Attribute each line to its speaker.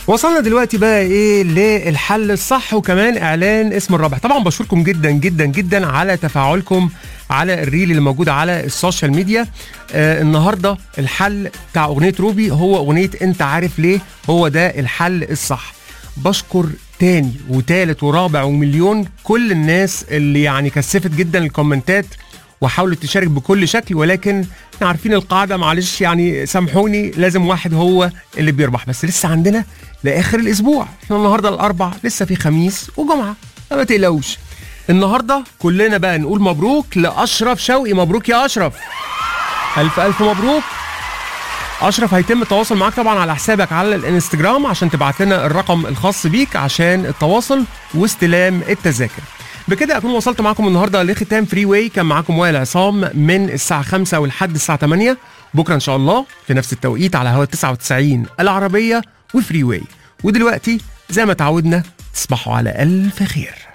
Speaker 1: وصلنا دلوقتي بقى ايه للحل الصح وكمان اعلان اسم الرابح طبعا بشكركم جدا جدا جدا على تفاعلكم على الريل اللي موجود على السوشيال ميديا آه النهارده الحل بتاع اغنيه روبي هو اغنيه انت عارف ليه هو ده الحل الصح بشكر تاني وتالت ورابع ومليون كل الناس اللي يعني كثفت جدا الكومنتات وحاولت تشارك بكل شكل ولكن احنا عارفين القاعده معلش يعني سامحوني لازم واحد هو اللي بيربح بس لسه عندنا لاخر الاسبوع احنا النهارده الاربع لسه في خميس وجمعه ما تقلقوش النهارده كلنا بقى نقول مبروك لاشرف شوقي مبروك يا اشرف الف الف مبروك اشرف هيتم التواصل معاك طبعا على حسابك على الانستجرام عشان تبعت لنا الرقم الخاص بيك عشان التواصل واستلام التذاكر بكده اكون وصلت معاكم النهارده لختام فري واي كان معاكم وائل عصام من الساعه 5 ولحد الساعه 8 بكره ان شاء الله في نفس التوقيت على هوا 99 العربيه وفري واي ودلوقتي زي ما تعودنا تصبحوا على الف خير